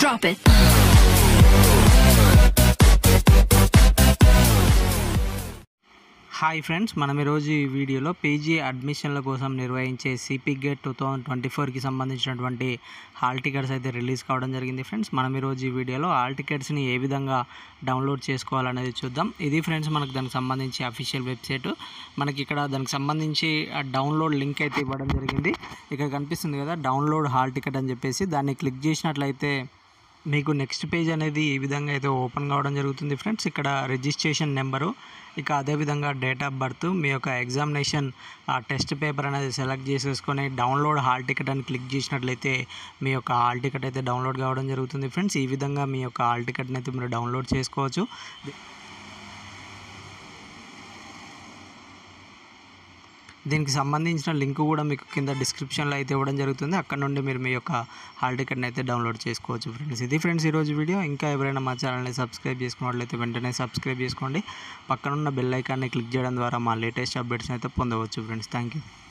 Drop it. Hi friends మనం ఈరోజు ఈ వీడియోలో పీజీ అడ్మిషన్ల కోసం నిర్వహించే CP gate two thousand twenty ఫోర్కి సంబంధించినటువంటి హాల్ టికెట్స్ అయితే రిలీజ్ కావడం జరిగింది ఫ్రెండ్స్ మనం ఈరోజు ఈ వీడియోలో హాల్ టికెట్స్ని ఏ విధంగా డౌన్లోడ్ చేసుకోవాలనేది చూద్దాం ఇది ఫ్రెండ్స్ మనకు దానికి సంబంధించి అఫీషియల్ వెబ్సైట్ మనకి ఇక్కడ దానికి సంబంధించి ఆ డౌన్లోడ్ లింక్ అయితే ఇవ్వడం జరిగింది ఇక్కడ కనిపిస్తుంది కదా డౌన్లోడ్ హాల్ టికెట్ అని చెప్పేసి దాన్ని క్లిక్ చేసినట్లయితే మీకు నెక్స్ట్ పేజ్ అనేది ఈ విధంగా అయితే ఓపెన్ కావడం జరుగుతుంది ఫ్రెండ్స్ ఇక్కడ రిజిస్ట్రేషన్ నెంబరు ఇక అదేవిధంగా డేట్ ఆఫ్ బర్త్ మీ యొక్క ఎగ్జామినేషన్ టెస్ట్ పేపర్ అనేది సెలెక్ట్ చేసేసుకొని డౌన్లోడ్ హాల్ టికెట్ అని క్లిక్ చేసినట్లయితే మీ యొక్క హాల్ టికెట్ అయితే డౌన్లోడ్ కావడం జరుగుతుంది ఫ్రెండ్స్ ఈ విధంగా మీ యొక్క హాల్ టికెట్ని అయితే మీరు డౌన్లోడ్ చేసుకోవచ్చు దీనికి సంబంధించిన లింక్ కూడా మీకు కింద డిస్క్రిప్షన్లో అయితే ఇవ్వడం జరుగుతుంది అక్కడ నుండి మీరు మీ యొక్క హాల్ టికెట్ని అయితే డౌన్లోడ్ చేసుకోవచ్చు ఫ్రెండ్స్ ఇది ఫ్రెండ్స్ ఈరోజు వీడియో ఇంకా ఎవరైనా మా ఛానల్ని సబ్స్క్రైబ్ చేసుకున్నట్లయితే వెంటనే సబ్స్క్రైబ్ చేసుకోండి పక్కనున్న బెల్ ఐకాన్ని క్లిక్ చేయడం ద్వారా మా లేటెస్ట్ అప్డేట్స్ అయితే పొందవచ్చు ఫ్రెండ్స్ థ్యాంక్ యూ